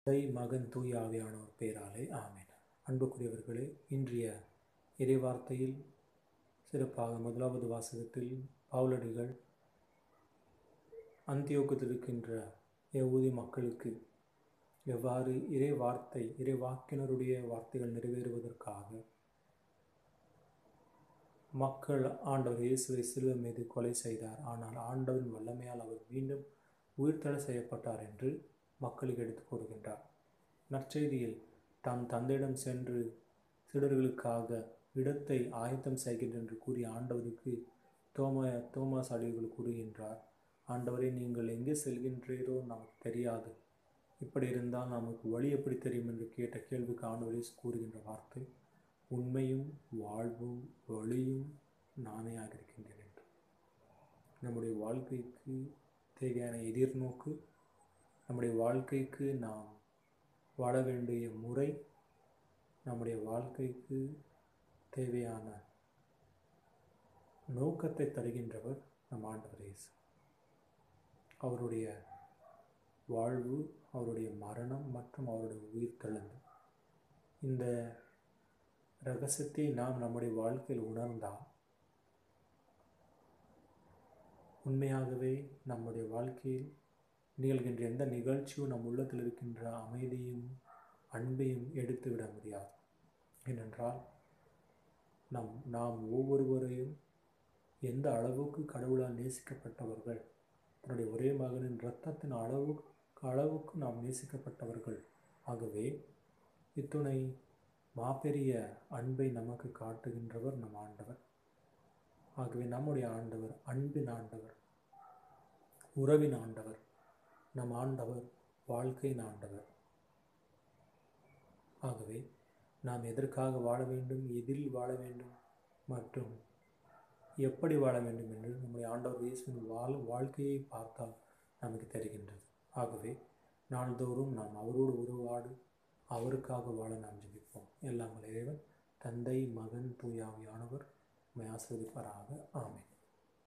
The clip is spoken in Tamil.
தந்தை மகன் தூய ஆவியானவர் பெயராலே ஆமென் அன்புக்குரியவர்களே இன்றைய இறைவார்த்தையில் சிறப்பாக முதலாவது வாசகத்தில் பவுலடிகள் அந்தியோக்கத்தில் இருக்கின்ற யகூதி மக்களுக்கு எவ்வாறு இறை வார்த்தை இறை வாக்கினருடைய வார்த்தைகள் நிறைவேறுவதற்காக மக்கள் ஆண்டவர் இயேசுவை சிலுவை மீது கொலை செய்தார் ஆனால் ஆண்டவரின் வல்லமையால் அவர் மீண்டும் உயிர்த்தெழ செய்யப்பட்டார் என்று மக்களுக்கு எடுத்து கூறுகின்றார் நற்செய்தியில் தாம் தந்தையிடம் சென்று சீடர்களுக்காக இடத்தை ஆயத்தம் செய்கின்றேன் என்று கூறிய ஆண்டவருக்கு தோம தோமாஸ் அடிவுகள் கூறுகின்றார் ஆண்டவரை நீங்கள் எங்கே செல்கின்றீரோ நமக்கு தெரியாது இப்படி இருந்தால் நமக்கு வழி எப்படி தெரியும் என்று கேட்ட கேள்விக்கு ஆண்டவரே கூறுகின்ற வார்த்தை உண்மையும் வாழ்வும் வழியும் நானே இருக்கின்றேன் என்று நம்முடைய வாழ்க்கைக்கு தேவையான எதிர்நோக்கு நம்முடைய வாழ்க்கைக்கு நாம் வாழ வேண்டிய முறை நம்முடைய வாழ்க்கைக்கு தேவையான நோக்கத்தை தருகின்றவர் நம் ஆண்டவர் இயேசு அவருடைய வாழ்வு அவருடைய மரணம் மற்றும் அவருடைய உயிர் தெழுந்து இந்த ரகசியத்தை நாம் நம்முடைய வாழ்க்கையில் உணர்ந்தால் உண்மையாகவே நம்முடைய வாழ்க்கையில் நிகழ்கின்ற எந்த நிகழ்ச்சியும் நம் உள்ளத்தில் இருக்கின்ற அமைதியும் அன்பையும் எடுத்து விட முடியாது ஏனென்றால் நம் நாம் ஒவ்வொருவரையும் எந்த அளவுக்கு கடவுளால் நேசிக்கப்பட்டவர்கள் தன்னுடைய ஒரே மகனின் இரத்தத்தின் அளவு அளவுக்கு நாம் நேசிக்கப்பட்டவர்கள் ஆகவே இத்துணை மாபெரிய அன்பை நமக்கு காட்டுகின்றவர் நம் ஆண்டவர் ஆகவே நம்முடைய ஆண்டவர் அன்பின் ஆண்டவர் உறவின் ஆண்டவர் நம் ஆண்டவர் வாழ்க்கையின் ஆண்டவர் ஆகவே நாம் எதற்காக வாழ வேண்டும் எதில் வாழ வேண்டும் மற்றும் எப்படி வாழ வேண்டும் என்று நம்முடைய ஆண்டவர் இயேசுவின் வாழ் வாழ்க்கையை பார்த்தால் நமக்கு தெரிகின்றது ஆகவே நாள்தோறும் நாம் அவரோடு உருவாடு அவருக்காக வாழ நாம் ஜெபிப்போம் எல்லாம் இறைவன் தந்தை மகன் தூயாவியானவர் ஆசிர்வதிப்பாராக ஆமை